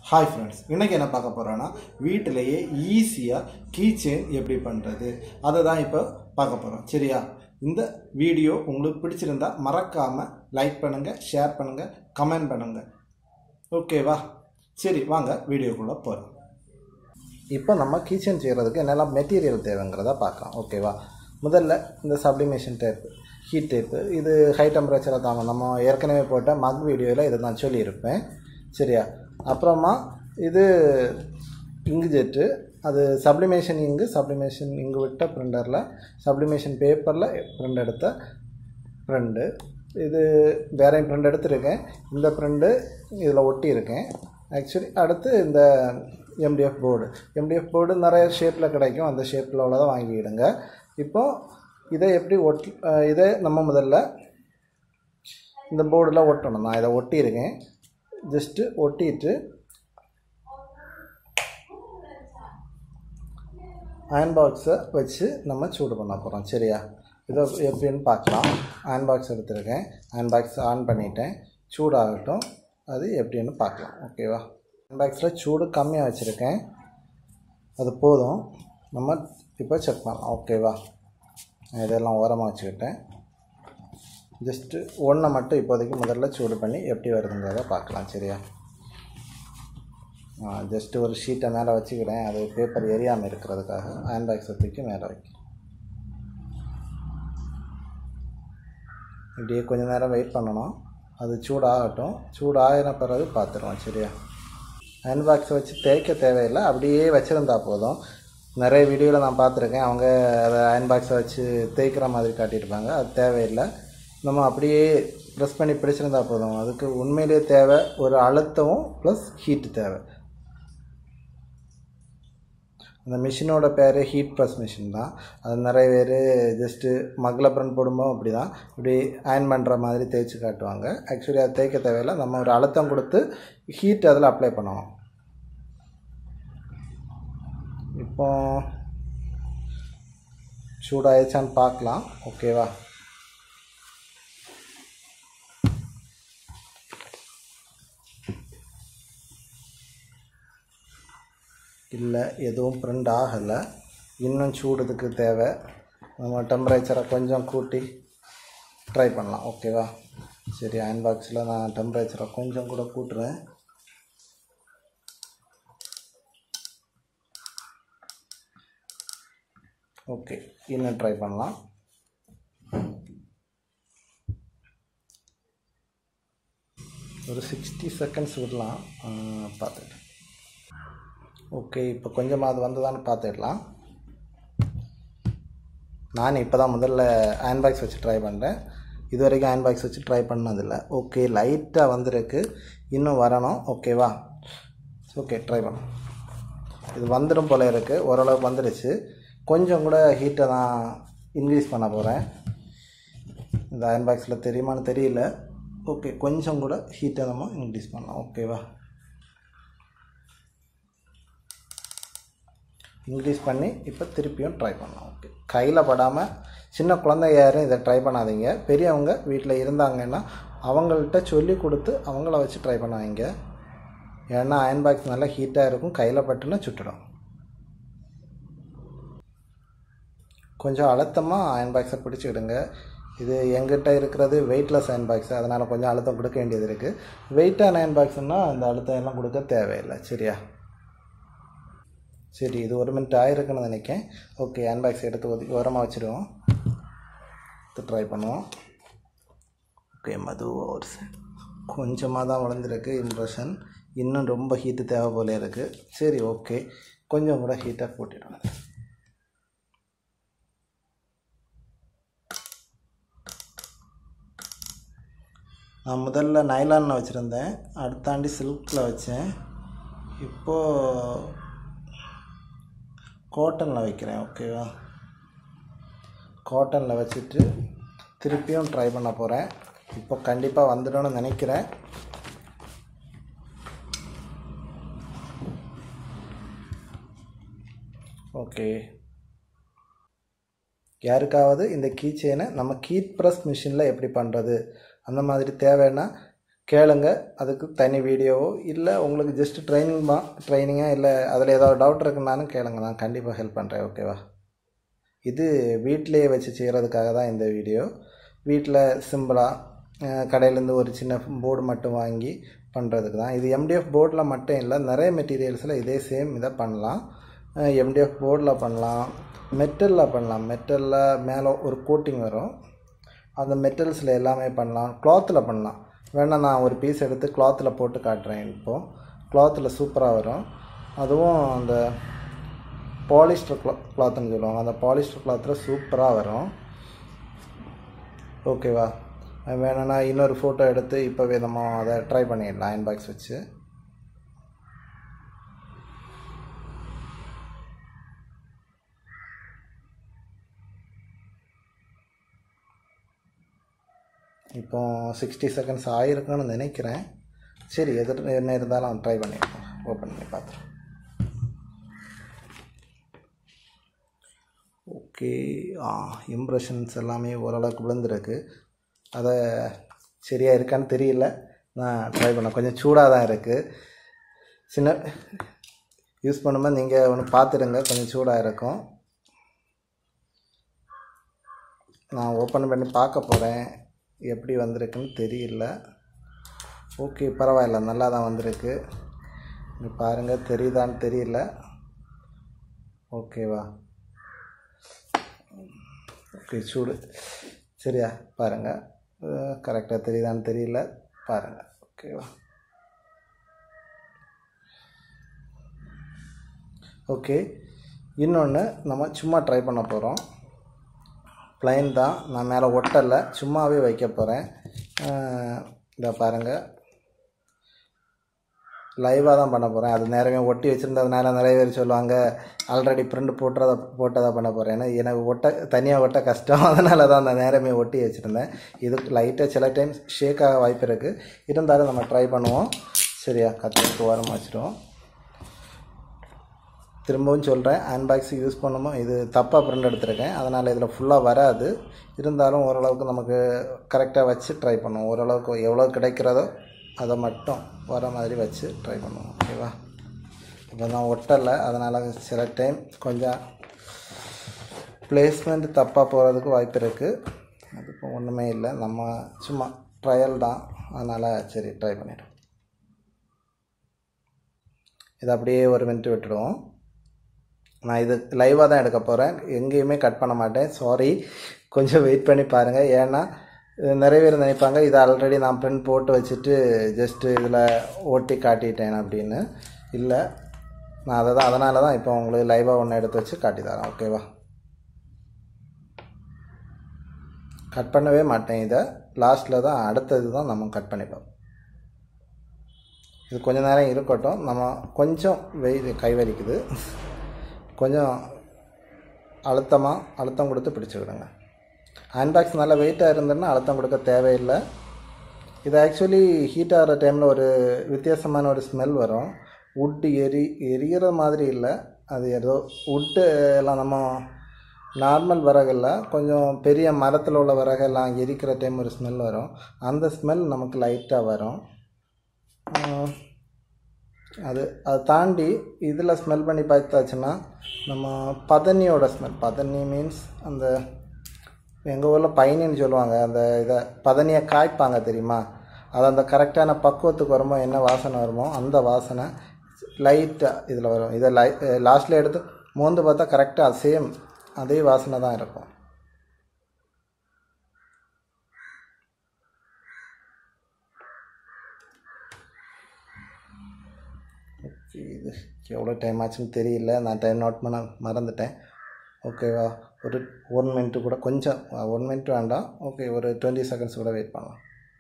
hi friends இன்றைக்கி என்ன பார்க்க போகிறோன்னா வீட்டிலேயே ஈஸியாக கீ செயின் எப்படி பண்ணுறது அதை தான் இப்போ பார்க்க போகிறோம் சரியா இந்த வீடியோ உங்களுக்கு பிடிச்சிருந்தா மறக்காமல் லைக் பண்ணுங்கள் ஷேர் பண்ணுங்கள் கமெண்ட் பண்ணுங்கள் ஓகேவா சரி வாங்க வீடியோக்குள்ளே போகிறோம் இப்போ நம்ம கிச்சன் செய்கிறதுக்கு என்னெல்லாம் மெட்டீரியல் தேவைங்கிறத பார்க்கலாம் ஓகேவா முதல்ல இந்த சப்ளிமேஷன் டேப்பு ஹீட் டேப்பு இது ஹை டெம்பரேச்சரில் தாங்க நம்ம ஏற்கனவே போட்ட மக் வீடியோவில் இதை நான் சொல்லியிருப்பேன் சரியா அப்புறமா இது இங்கு ஜெட்டு அது சப்ளிமேஷன் இங்கு சப்ளிமேஷன் இங்கு விட்ட பிரிண்டரில் சப்ளிமேஷன் பேப்பரில் பிரிண்ட் எடுத்த ப்ரிண்டு இது வேற ப்ரிண்ட் எடுத்திருக்கேன் இந்த ப்ரிண்டு இதில் ஒட்டியிருக்கேன் ஆக்சுவலி அடுத்து இந்த எம்டிஎஃப் போர்டு எம்டிஎஃப் போர்டு நிறைய ஷேப்பில் கிடைக்கும் அந்த ஷேப்பில் உள்ளதை வாங்கிடுங்க இப்போ இதை எப்படி ஒட்டி அஹ் இதை நம்ம முதல்ல இந்த போர்டில் ஒட்டணும் நான் இதை ஒட்டியிருக்கேன் ஜஸ்ட்டு ஒட்டிட்டு அயன் பாக்ஸை வச்சு நம்ம சூடு பண்ண போகிறோம் சரியா இதை எப்படின்னு பார்க்கலாம் அயன் பாக்ஸ் எடுத்திருக்கேன் அயன் பாக்ஸ் ஆன் பண்ணிட்டேன் சூடாகட்டும் அது எப்படின்னு பார்க்கலாம் ஓகேவா அயன் பாக்ஸில் சூடு கம்மியாக வச்சுருக்கேன் அது போதும் நம்ம இப்போ செக் பண்ணலாம் ஓகேவா நான் இதெல்லாம் ஓரமாக வச்சுக்கிட்டேன் ஜஸ்ட்டு ஒன்றை மட்டும் இப்போதைக்கு முதல்ல சூடு பண்ணி எப்படி வருதுங்கிறத பார்க்கலாம் சரியா ஜஸ்ட்டு ஒரு ஷீட்டை மேலே வச்சுக்கிறேன் அது பேப்பர் எரியாமல் இருக்கிறதுக்காக அயன் பாக்ஸை தூக்கி மேலே வைக்க இப்படியே கொஞ்ச நேரம் வெயிட் பண்ணணும் அது சூடாகட்டும் சூடாகின பிறகு பார்த்துருவோம் சரியா அயன் பாக்ஸை வச்சு தேய்க்க தேவையில்லை அப்படியே வச்சுருந்தா போதும் நிறைய வீடியோவில் நான் பார்த்துருக்கேன் அவங்க அதை அயன் பாக்ஸை வச்சு தேய்க்கிற மாதிரி காட்டியிருப்பாங்க அது தேவையில்லை நம்ம அப்படியே ப்ரெஸ் பண்ணி பிடிச்சிருந்தா போதும் அதுக்கு உண்மையிலேயே தேவை ஒரு அழுத்தமும் ப்ளஸ் ஹீட்டு தேவை அந்த மிஷினோட பேர் ஹீட் ப்ரெஸ் மிஷின் தான் அது நிறைய பேர் ஜஸ்ட்டு மக்ல பிரண்ட் போடும்போது அப்படி தான் இப்படி அயன் பண்ணுற மாதிரி தேய்ச்சி காட்டுவாங்க ஆக்சுவலி அது தேய்க்க தேவையில்லை நம்ம ஒரு அழுத்தம் கொடுத்து ஹீட் அதில் அப்ளை பண்ணணும் இப்போ சூடாயிடுச்சான்னு பார்க்கலாம் ஓகேவா இல்லை எதுவும் பிரிண்ட் ஆகலை இன்னும் சூடுதுக்கு தேவை நம்ம டெம்பரேச்சரை கொஞ்சம் கூட்டி ட்ரை பண்ணலாம் ஓகேவா சரி அயன் பாக்ஸில் நான் டெம்பரேச்சரை கொஞ்சம் கூட கூட்டுறேன் ஓகே இன்னும் ட்ரை பண்ணலாம் ஒரு சிக்ஸ்டி செகண்ட்ஸ் விடலாம் பார்த்துட்டு ஓகே இப்போ கொஞ்சமாக அது வந்ததான்னு பார்த்துடலாம் நான் இப்போ தான் முதல்ல அயன் பாக்ஸ் வச்சு ட்ரை பண்ணுறேன் இது வரைக்கும் அயன் பாக்ஸ் வச்சு ட்ரை பண்ணதில்லை ஓகே லைட்டாக வந்திருக்கு இன்னும் வரணும் ஓகேவா ஓகே ட்ரை பண்ணலாம் இது வந்துடும் போல இருக்குது ஓரளவுக்கு வந்துடுச்சு கொஞ்சம் கூட ஹீட்டை நான் இன்க்ரீஸ் பண்ண போகிறேன் இந்த அயன் பாக்ஸில் தெரியுமான்னு தெரியல ஓகே கொஞ்சம் கூட ஹீட்டை நம்ம இன்க்ரீஸ் பண்ணலாம் ஓகேவா இன்க்ரீஸ் பண்ணி இப்போ திருப்பியும் ட்ரை பண்ணலாம் ஓகே கையில் படாமல் சின்ன குழந்தைங்க யாரும் இதை ட்ரை பண்ணாதீங்க பெரியவங்க வீட்டில் இருந்தாங்கன்னா அவங்கள்ட்ட சொல்லி கொடுத்து அவங்கள வச்சு ட்ரை பண்ண வைங்க ஏன்னா அயன் பாக்ஸ் நல்லா ஹீட்டாக இருக்கும் கையில் பட்டுன்னா சுட்டுடும் கொஞ்சம் அழுத்தமாக அயன் பாக்ஸை பிடிச்சிக்கிடுங்க இது எங்கிட்ட இருக்கிறது வெயிட்லெஸ் அயன் பாக்ஸ் அதனால் கொஞ்சம் அழுத்தம் கொடுக்க வேண்டியது இருக்குது வெயிட்டான அயன் பாக்ஸ்னால் அந்த அழுத்தம் எல்லாம் கொடுக்க தேவையில்லை சரியா சரி இது ஒரு மினிட் ஆயிருக்குன்னு நினைக்கேன் ஓகே ஹேண்ட் பேக்ஸ் எடுத்து ஒதுக்கி உரமாக வச்சுருவோம் இது ட்ரை பண்ணுவோம் ஓகே மது ஒரு கொஞ்சமாக தான் வளர்ந்துருக்கு இம்ப்ரெஷன் இன்னும் ரொம்ப ஹீட்டு தேவை போல இருக்குது சரி ஓகே கொஞ்சம் கூட ஹீட்டாக கூட்டிடுவோம் நான் முதல்ல நைலானில் வச்சுருந்தேன் அடுத்தாண்டி சில்கில் வச்சேன் இப்போது காட்டனில் வைக்கிறேன் ஓகேவா காட்டனில் வச்சுட்டு திருப்பியும் ட்ரை பண்ண போகிறேன் இப்போ கண்டிப்பாக வந்துடும்னு நினைக்கிறேன் ஓகே யாருக்காவது இந்த கீ செயினை நம்ம கீட் ப்ரெஸ் மிஷினில் எப்படி பண்ணுறது அந்த மாதிரி தேவைன்னா கேளுங்க அதுக்கு தனி வீடியோவோ இல்லை உங்களுக்கு ஜஸ்ட் ட்ரைனிங் தான் ட்ரைனிங்காக இல்லை அதில் ஏதாவது டவுட் இருக்குன்னாலும் கேளுங்க நான் கண்டிப்பாக ஹெல்ப் பண்ணுறேன் ஓகேவா இது வீட்டிலேயே வச்சு செய்கிறதுக்காக தான் இந்த வீடியோ வீட்டில் சிம்பிளாக கடையிலேருந்து ஒரு சின்ன போர்டு மட்டும் வாங்கி பண்ணுறதுக்கு தான் இது எம்டிஎஃப் போர்டில் மட்டும் இல்லை நிறைய மெட்டீரியல்ஸில் இதே சேம் இதை பண்ணலாம் எம்டிஎஃப் போர்டில் பண்ணலாம் மெட்டலில் பண்ணலாம் மெட்டலில் மேலே ஒரு கோட்டிங் வரும் அந்த மெட்டல்ஸில் எல்லாமே பண்ணலாம் கிளாத்தில் பண்ணலாம் வேணால் நான் ஒரு பீஸ் எடுத்து கிளாத்தில் போட்டு காட்டுறேன் இப்போது கிளாத்தில் சூப்பராக வரும் அதுவும் அந்த பாலிஸ்டர் கிளா கிளாத்துன்னு சொல்லுவாங்க அந்த பாலிஸ்டர் கிளாத்தில் சூப்பராக வரும் ஓகேவா வேணும்னா இன்னொரு ஃபோட்டோ எடுத்து இப்போவே நம்ம அதை ட்ரை பண்ணிடலாம் அயன் பாக்ஸ் வச்சு இப்போ சிக்ஸ்டி செகண்ட்ஸ் ஆகிருக்குன்னு நினைக்கிறேன் சரி எது என்ன இருந்தாலும் ட்ரை பண்ணிடுறோம் ஓப்பன் பண்ணி பார்த்துருவோம் ஓகே ஆ இம்ப்ரெஷன்ஸ் எல்லாமே ஓரளவுக்கு விழுந்திருக்கு அதை சரியாக இருக்கான்னு தெரியல நான் ட்ரை பண்ண கொஞ்சம் சூடாக தான் இருக்குது சின்ன யூஸ் பண்ணும்போது நீங்கள் ஒன்று பார்த்துடுங்க கொஞ்சம் சூடாக இருக்கும் நான் ஓப்பன் பண்ணி பார்க்க போகிறேன் எப்படி வந்திருக்குன்னு தெரியல ஓகே பரவாயில்ல நல்லா தான் வந்திருக்கு நீ பாருங்கள் தெரியுதான்னு தெரியல ஓகேவா ஓகே சூடு சரியா பாருங்கள் கரெக்டாக தெரியுதான்னு தெரியல பாருங்கள் ஓகேவா ஓகே இன்னொன்று நம்ம சும்மா ட்ரை பண்ண போகிறோம் ப்ளைன் தான் நான் மேலே ஒட்டலை சும்மாவே வைக்க போகிறேன் இதை பாருங்கள் லைவாக தான் பண்ண போகிறேன் அது நேரமே ஒட்டி வச்சுருந்ததுனால நிறைய பேர் சொல்லுவாங்க ஆல்ரெடி பிரிண்ட் போட்டுறத போட்டதாக பண்ண போகிறேன் ஏன்னா எனக்கு ஒட்ட தனியாக ஒட்ட கஷ்டம் அதனால தான் அந்த நேரமே ஒட்டி வச்சுருந்தேன் இது லைட்டாக சில டைம் ஷேக் ஆக வாய்ப்பு இருக்குது இருந்தாலும் நம்ம ட்ரை பண்ணுவோம் சரியா கற்றுக்கு ஓரமாக வச்சுருவோம் திரும்பவும் சொல்கிறேன் அன்பாக்ஸ் யூஸ் பண்ணுமோ இது தப்பாக பிரிண்ட் எடுத்திருக்கேன் அதனால் இதில் ஃபுல்லாக வராது இருந்தாலும் ஓரளவுக்கு நமக்கு கரெக்டாக வச்சு ட்ரை பண்ணுவோம் ஓரளவுக்கு எவ்வளோ கிடைக்கிறதோ அதை மட்டும் வர மாதிரி வச்சு ட்ரை பண்ணுவோம் ஓகேவா இப்போ நான் ஒட்டலை அதனால் சில டைம் கொஞ்சம் பிளேஸ்மெண்ட் தப்பாக போகிறதுக்கு வாய்ப்பு இருக்குது அது இப்போ ஒன்றுமே இல்லை நம்ம சும்மா ட்ரையல் தான் அதனால் சரி ட்ரை பண்ணிவிடும் இதை அப்படியே ஒரு மினிட் விட்டுடுவோம் நான் இது லைவாக தான் எடுக்க போகிறேன் எங்கேயுமே கட் பண்ண மாட்டேன் சாரி கொஞ்சம் வெயிட் பண்ணி பாருங்கள் ஏன்னா நிறைய பேர் நினைப்பாங்க இதை ஆல்ரெடி நான் பிரிண்ட் போட்டு வச்சுட்டு ஜஸ்ட்டு இதில் ஓட்டி காட்டிட்டேன் அப்படின்னு இல்லை நான் அதை தான் அதனால தான் இப்போ உங்களுக்கு லைவாக ஒன்று எடுத்து வச்சு காட்டி தரேன் ஓகேவா கட் பண்ணவே மாட்டேன் இதை லாஸ்ட்டில் தான் அடுத்தது தான் நம்ம கட் பண்ணிப்போம் இது கொஞ்ச நேரம் இருக்கட்டும் நம்ம கொஞ்சம் வெயில் கை வலிக்குது கொஞ்சம் அழுத்தமாக அழுத்தம் கொடுத்து பிடிச்சிக்கிடுங்க ஹேண்ட்பேக்ஸ் நல்லா வெயிட்டாக இருந்ததுன்னா அழுத்தம் கொடுக்க தேவையில்லை இது ஆக்சுவலி ஹீட் ஆகிற டைமில் ஒரு வித்தியாசமான ஒரு ஸ்மெல் வரும் உட்டு எரி எரிகிற மாதிரி இல்லை அது ஏதோ உட்டு எல்லாம் நம்ம நார்மல் விறகுல கொஞ்சம் பெரிய மரத்தில் உள்ள விறகெல்லாம் எரிக்கிற டைம் ஒரு ஸ்மெல் வரும் அந்த ஸ்மெல் நமக்கு லைட்டாக வரும் அது அதை தாண்டி இதில் ஸ்மெல் பண்ணி பார்த்தாச்சுன்னா நம்ம பதனியோட ஸ்மெல் பதனி மீன்ஸ் அந்த எங்கள் ஊரில் பயணின்னு சொல்லுவாங்க அந்த இதை பதனியை காய்ப்பாங்க தெரியுமா அது அந்த கரெக்டான பக்குவத்துக்கு வரும்போது என்ன வாசனை வருமோ அந்த வாசனை லைட்டாக இதில் வரும் இதை லை லாஸ்ட்டில் எடுத்து மோந்து பார்த்தா கரெக்டாக சேம் அதே வாசனை தான் இருக்கும் இது எவ்வளோ டைம் ஆச்சுன்னு தெரியல நான் டைம் நோட் பண்ண மறந்துட்டேன் ஓகேவா ஒரு ஒன் மினிட்டு கூட கொஞ்சம் ஒன் மினிட் வேண்டாம் ஓகே ஒரு டுவெண்ட்டி செகண்ட்ஸ் கூட வெயிட் பண்ணலாம்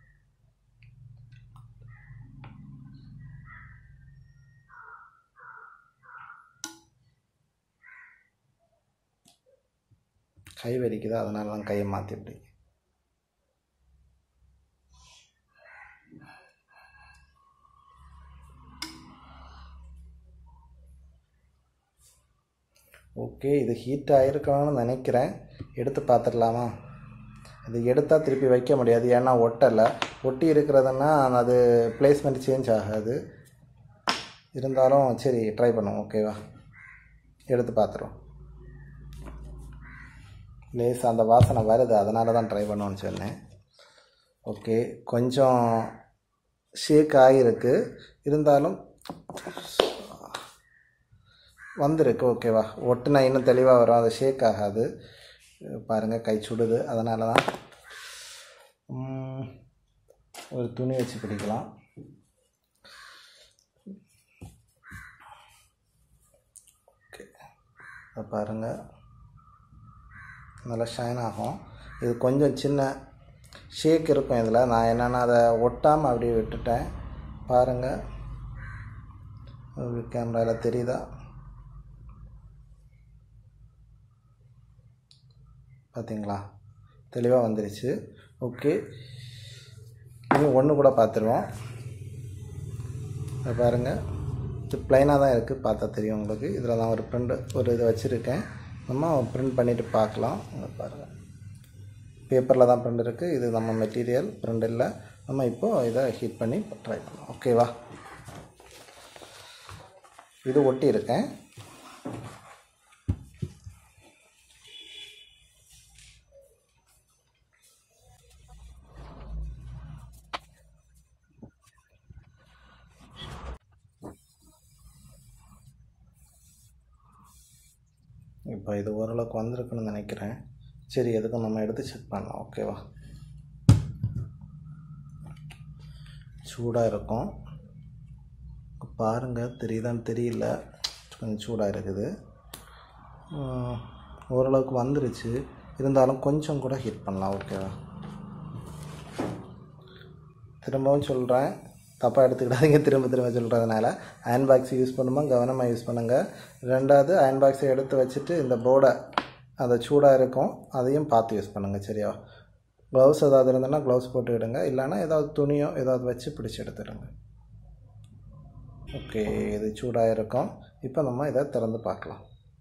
கை வலிக்குது அதனால தான் கையை மாற்றி இப்படி ஓகே இது ஹீட் ஆகிருக்கணும்னு நினைக்கிறேன் எடுத்து பார்த்துடலாமா இது எடுத்தால் திருப்பி வைக்க முடியாது ஏன்னா ஒட்டலை ஒட்டி இருக்கிறதுனா அது பிளேஸ்மெண்ட் சேஞ்ச் ஆகாது இருந்தாலும் சரி ட்ரை பண்ணுவோம் ஓகேவா எடுத்து பார்த்துருவோம் லேஸ் அந்த வாசனை வருது அதனால தான் ட்ரை பண்ணோன்னு சொன்னேன் ஓகே கொஞ்சம் ஷேக் ஆகியிருக்கு இருந்தாலும் வந்திருக்கு ஓகேவா ஒட்டுனா இன்னும் தெளிவாக வரும் அது ஷேக் ஆகாது பாருங்கள் கை சுடுது அதனால தான் ம், ஒரு துணி வச்சு பிடிக்கலாம் ஓகே அதை பாருங்கள் நல்லா ஷைன் ஆகும் இது கொஞ்சம் சின்ன ஷேக் இருக்கும் இதில் நான் என்னென்னா அதை ஒட்டாமல் அப்படியே விட்டுட்டேன் பாருங்கள் உங்களுக்கு கேமராவில் தெரியுதா பார்த்தீங்களா தெளிவாக வந்துருச்சு ஓகே இனி ஒன்று கூட பார்த்துருவோம் இதை பாருங்கள் இது ப்ளைனாக தான் இருக்குது பார்த்தா தெரியும் உங்களுக்கு இதில் நான் ஒரு பிரிண்ட் ஒரு இதை வச்சுருக்கேன் நம்ம பிரிண்ட் பண்ணிவிட்டு பார்க்கலாம் இங்க பாருங்கள் பேப்பரில் தான் பிரிண்ட் இருக்குது இது நம்ம மெட்டீரியல் பிரிண்ட் இல்லை நம்ம இப்போது இதை ஹீட் பண்ணி ட்ரை பண்ணலாம் ஓகேவா இது ஒட்டி இருக்கேன் இப்போ இது ஓரளவுக்கு வந்திருக்குன்னு நினைக்கிறேன் சரி எதுக்கும் நம்ம எடுத்து செக் பண்ணலாம் ஓகேவா சூடாக இருக்கும் பாருங்கள் தெரியுதான்னு தெரியல கொஞ்சம் சூடாக இருக்குது உம், ஓரளவுக்கு வந்துருச்சு இருந்தாலும் கொஞ்சம் கூட ஹீட் பண்ணலாம் ஓகேவா திரும்பவும் சொல்கிறேன் தப்பாக எடுத்துக்கிடாதீங்க திரும்ப திரும்ப சொல்கிறதுனால அயன் பாக்ஸ் யூஸ் பண்ணும்போது கவனமாக யூஸ் பண்ணுங்கள் ரெண்டாவது அயன் பாக்ஸை எடுத்து வச்சுட்டு இந்த போர்டை அது சூடாக இருக்கும் அதையும் பார்த்து யூஸ் பண்ணுங்கள் சரியா க்ளவுஸ் ஏதாவது இருந்ததுன்னா க்ளவுஸ் போட்டு விடுங்க இல்லைன்னா ஏதாவது துணியோ ஏதாவது வச்சு பிடிச்சி எடுத்துடுங்க ஓகே இது சூடாக இருக்கும் இப்போ நம்ம இதை திறந்து பார்க்கலாம்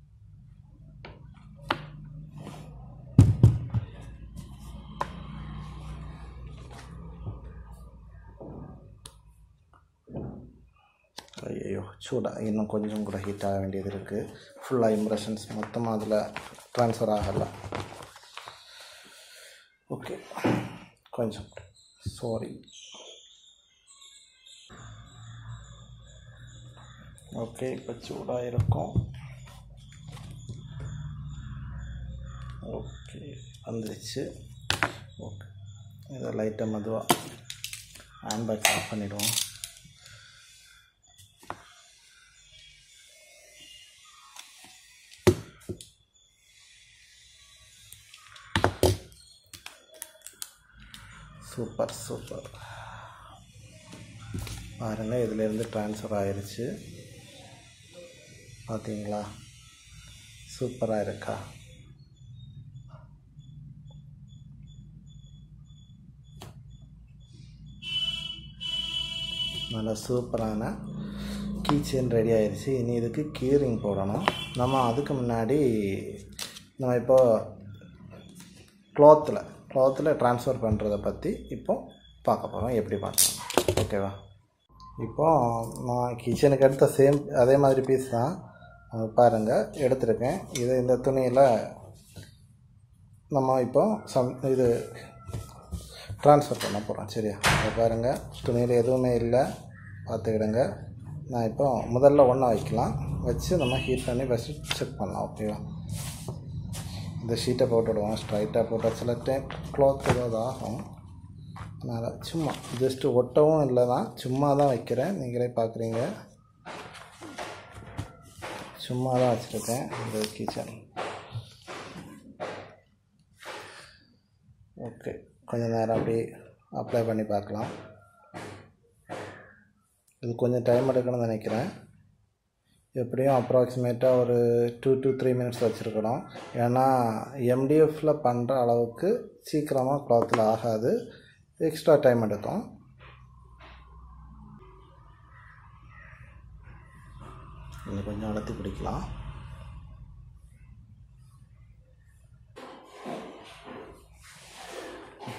ஐயோ சூடாக இன்னும் கொஞ்சம் கூட ஹீட் ஆக வேண்டியது இருக்குது ஃபுல்லாக இம்ப்ரெஷன்ஸ் மொத்தமாக அதில் ட்ரான்ஸ்ஃபர் ஆகலை ஓகே கொஞ்சம் சாரி ஓகே இப்போ சூடாக இருக்கும் ஓகே வந்துருச்சு ஓகே இதை லைட்டாக மெதுவாக ஹேண்ட் பேக் ஆஃப் பண்ணிவிடுவோம் சூப்பர் சூப்பர் பாருங்கள் இதிலேருந்து ட்ரான்ஸ்ஃபர் ஆயிருச்சு பார்த்தீங்களா சூப்பராக இருக்கா நல்லா சூப்பரான கீ செயின் ரெடி ஆயிருச்சு இனி இதுக்கு கீரிங் போடணும் நம்ம அதுக்கு முன்னாடி நம்ம இப்போ க்ளாத்தில் க்ளாத்தில் ட்ரான்ஸ்ஃபர் பண்ணுறதை பற்றி இப்போ பார்க்க போகிறோம் எப்படி பார்க்கலாம் ஓகேவா இப்போ நான் கிச்சனுக்கு எடுத்த சேம் அதே மாதிரி பீஸ் தான் அஹ் பாருங்கள் எடுத்திருக்கேன் இது இந்த துணியில் நம்ம இப்போ சம் இது ட்ரான்ஸ்ஃபர் பண்ண போகிறோம் சரியா இதை பாருங்கள் துணியில் எதுவுமே இல்லை பார்த்துக்கிடுங்க நான் இப்போ முதல்ல ஒன்றை வைக்கலாம் வச்சு நம்ம ஹீட் பண்ணி ஃபஸ்ட்டு செக் பண்ணலாம் ஓகேவா இந்த ஷீட்டை போட்டுவிடுவோம் ஸ்ட்ரைட்டாக போட்டால் சில டைம் க்ளாத் ஏதாவது ஆகும் அதனால் சும்மா ஜஸ்ட்டு ஒட்டவும் இல்லை தான் சும்மா தான் வைக்கிறேன் நீங்களே பார்க்குறீங்க சும்மா தான் வச்சுருக்கேன் இந்த கிச்சன் ஓகே கொஞ்ச நேரம் அப்படி அப்ளை பண்ணி பார்க்கலாம் இது கொஞ்சம் டைம் எடுக்கணும்னு நினைக்கிறேன் எப்படியும் அப்ராக்சிமேட்டாக ஒரு டூ டு த்ரீ மினிட்ஸ் வச்சுருக்கணும் ஏன்னா எம்டிஎஃப்பில் பண்ணுற அளவுக்கு சீக்கிரமாக க்ளாத்தில் ஆகாது எக்ஸ்ட்ரா டைம் எடுக்கும் இன்னும் கொஞ்சம் அழுத்தி பிடிக்கலாம்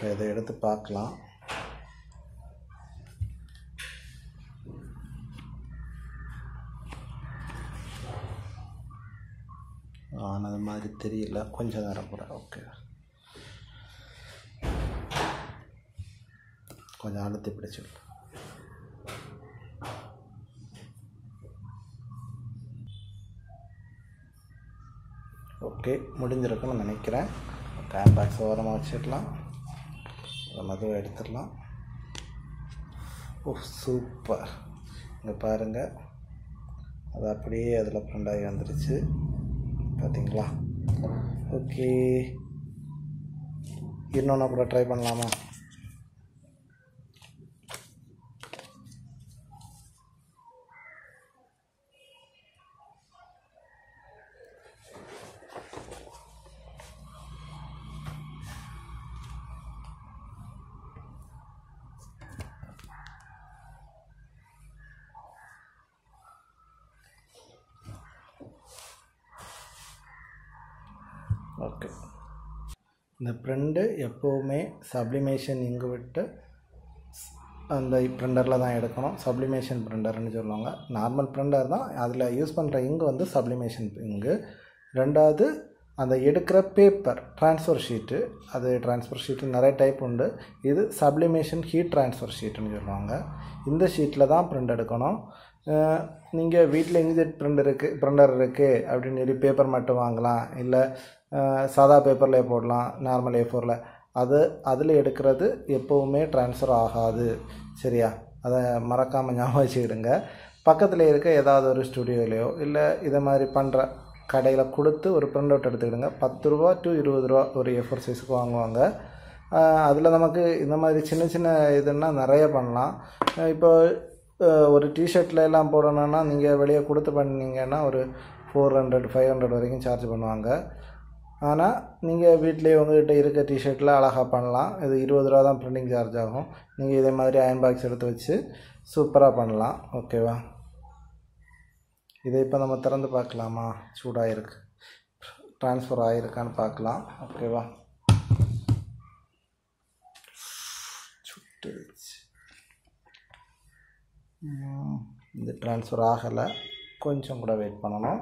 இப்போ இதை எடுத்து பார்க்கலாம் ஆனது மாதிரி தெரியல கொஞ்சம் நேரம் கூட ஓகே கொஞ்சம் அழுத்தி பிடிச்சிடலாம் ஓகே முடிஞ்சிருக்குன்னு நினைக்கிறேன் டேம் பாக்ஸ் ஓரமாக வச்சிடலாம் மதுவை எடுத்துடலாம் ஓ சூப்பர் இங்கே பாருங்கள் அது அப்படியே அதில் print ஆகி வந்துருச்சு பார்த்தீங்களா ஓகே இன்னொன்று கூட ட்ரை பண்ணலாமா ஓகே இந்த ப்ரிண்ட்டு எப்போவுமே சப்ளிமேஷன் இங்கு விட்டு அந்த பிரிண்டரில் தான் எடுக்கணும் சப்ளிமேஷன் பிரிண்டர்னு சொல்லுவாங்க நார்மல் பிரிண்டர் தான் அதில் யூஸ் பண்ணுற இங்கு வந்து சப்ளிமேஷன் இங்கு ரெண்டாவது அந்த எடுக்கிற பேப்பர் ட்ரான்ஸ்ஃபர் ஷீட்டு அது ட்ரான்ஸ்ஃபர் ஷீட்டு நிறைய டைப் உண்டு இது சப்ளிமேஷன் ஹீட் ட்ரான்ஸ்ஃபர் ஷீட்டுன்னு சொல்லுவாங்க இந்த ஷீட்டில் தான் பிரிண்ட் எடுக்கணும் நீங்கள் வீட்டில் இங்க்ஜெட் பிரிண்ட் இருக்குது பிரிண்டர் இருக்குது அப்படின்னு சொல்லி பேப்பர் மட்டும் வாங்கலாம் இல்லை சாதா பேப்பரில் போடலாம் நார்மல் ஏ ஃபோரில் அது அதில் எடுக்கிறது எப்போவுமே ட்ரான்ஸ்ஃபர் ஆகாது சரியா அதை மறக்காமல் ஞாபகம் வச்சுக்கிடுங்க பக்கத்தில் இருக்க ஏதாவது ஒரு ஸ்டுடியோலையோ இல்லை இதை மாதிரி பண்ணுற கடையில் கொடுத்து ஒரு பிரிண்ட் அவுட் எடுத்துக்கிடுங்க பத்து ரூபா டு இருபது ரூபா ஒரு ஏ ஃபோர் சைஸுக்கு வாங்குவாங்க அதில் நமக்கு இந்த மாதிரி சின்ன சின்ன இதுன்னா நிறைய பண்ணலாம் இப்போ அஹ், ஒரு டிஷர்ட்டில் எல்லாம் போடணுன்னா நீங்கள் வெளியே கொடுத்து பண்ணீங்கன்னா ஒரு ஃபோர் ஹண்ட்ரட் ஃபைவ் ஹண்ட்ரட் வரைக்கும் சார்ஜ் பண்ணுவாங்க ஆனால் நீங்கள் வீட்டிலேயே உங்கள்கிட்ட இருக்க டிஷர்ட்டில் அழகாக பண்ணலாம் இது இருபது ரூபா தான் பிரிண்டிங் சார்ஜ் ஆகும் நீங்கள் இதே மாதிரி அயன் பாக்ஸ் எடுத்து வச்சு சூப்பராக பண்ணலாம் ஓகேவா இதை இப்போ நம்ம திறந்து பார்க்கலாமா சூடாக இருக்கு ட்ரான்ஸ்ஃபர் ஆகிருக்கான்னு பார்க்கலாம் ஓகேவா சுட்டுடுச்சு ம், இது ட்ரான்ஸ்ஃபர் ஆகலை கொஞ்சம் கூட வெயிட் பண்ணணும்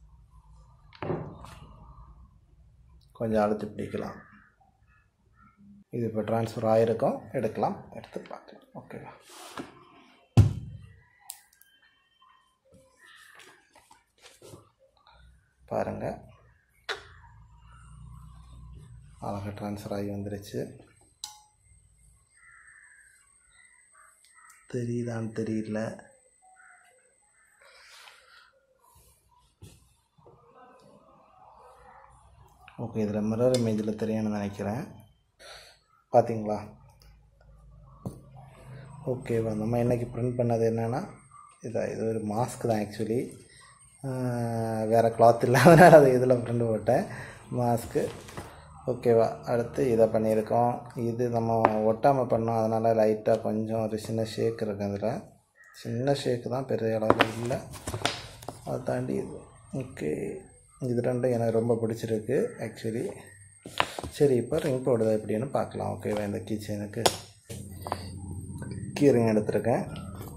கொஞ்சம் அழுத்தி பிடிக்கலாம் இது இப்போ ட்ரான்ஸ்ஃபர் ஆகிருக்கும் எடுக்கலாம் எடுத்து பார்க்கலாம் ஓகேவா பாருங்கள் அழகாக ட்ரான்ஸ்ஃபர் ஆகி வந்துருச்சு தெரியுதான்னு தெரியல ஓகே இதில் மிரர் இமேஜில் தெரியும்னு நினைக்கிறேன் பார்த்தீங்களா ஓகேவா நம்ம இன்றைக்கி பிரிண்ட் பண்ணது என்னென்னா இதா இது ஒரு மாஸ்க் தான் ஆக்சுவலி வேறு கிளாத் இல்லாதனால அது இதில் பிரிண்ட் போட்டேன் மாஸ்க்கு ஓகேவா அடுத்து இதை பண்ணியிருக்கோம் இது நம்ம ஒட்டாமல் பண்ணோம் அதனால் லைட்டாக கொஞ்சம் ஒரு சின்ன ஷேக் இருக்குது அதில் சின்ன ஷேக்கு தான் பெரிய அளவில் இல்லை அதை தாண்டி இது ஓகே இது ரெண்டும் எனக்கு ரொம்ப பிடிச்சிருக்கு ஆக்சுவலி சரி இப்போ ரிங் போடுறது எப்படின்னு பார்க்கலாம் ஓகேவா இந்த கிச்சனுக்கு கீரிங் எடுத்திருக்கேன்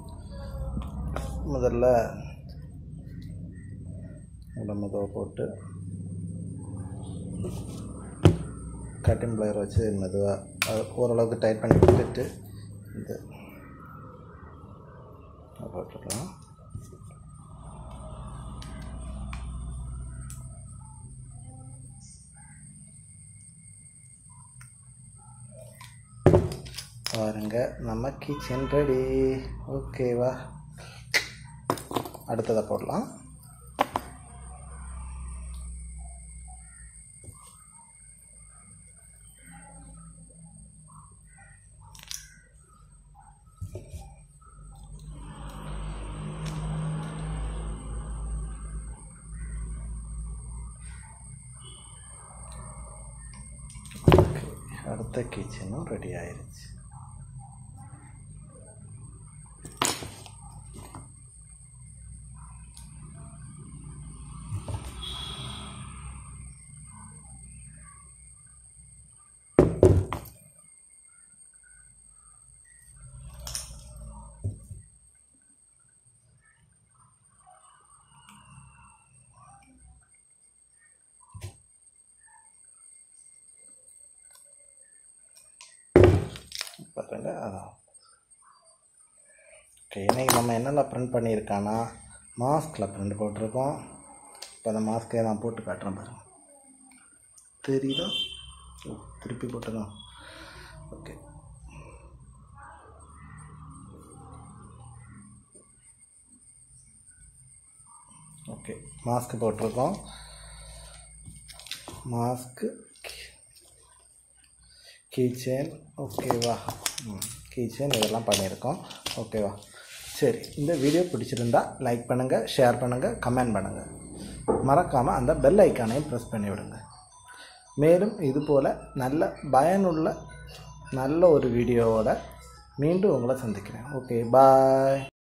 முதல்ல மெதுவாக போட்டு கட்டிங் பிளேயர் வச்சு மெதுவாக அது ஓரளவுக்கு டைட் பண்ணி விட்டுட்டு இது போட்டுடலாம் பாருங்க நம்ம கிச்சன் ரெடி ஓகேவா அடுத்ததை போடலாம் ஓகே அடுத்த கிச்சனும் ரெடி ஆயிருச்சு பாருங்க அதான் ஓகே இன்னைக்கு நம்ம என்னெல்லாம் ப்ரிண்ட் பண்ணியிருக்கானா மாஸ்கில் ப்ரிண்ட் போட்டிருக்கோம் இப்போ அந்த மாஸ்க்கை நான் போட்டு காட்டுறேன் பாருங்க தெரியுதா ஓ திருப்பி போட்டுதான் ஓகே ஓகே மாஸ்க் போட்டிருக்கோம் மாஸ்க்கு கீச்செயின் ஓகேவா ம் கீச்செயின் இதெல்லாம் பண்ணியிருக்கோம் ஓகேவா சரி இந்த வீடியோ பிடிச்சிருந்தா லைக் பண்ணுங்கள் ஷேர் பண்ணுங்கள் கமெண்ட் பண்ணுங்கள் மறக்காமல் அந்த பெல் ஐக்கானையும் ப்ரெஸ் பண்ணி விடுங்க மேலும் இதுபோல் நல்ல பயனுள்ள நல்ல ஒரு வீடியோவோட மீண்டும் உங்களை சந்திக்கிறேன் ஓகே பாய்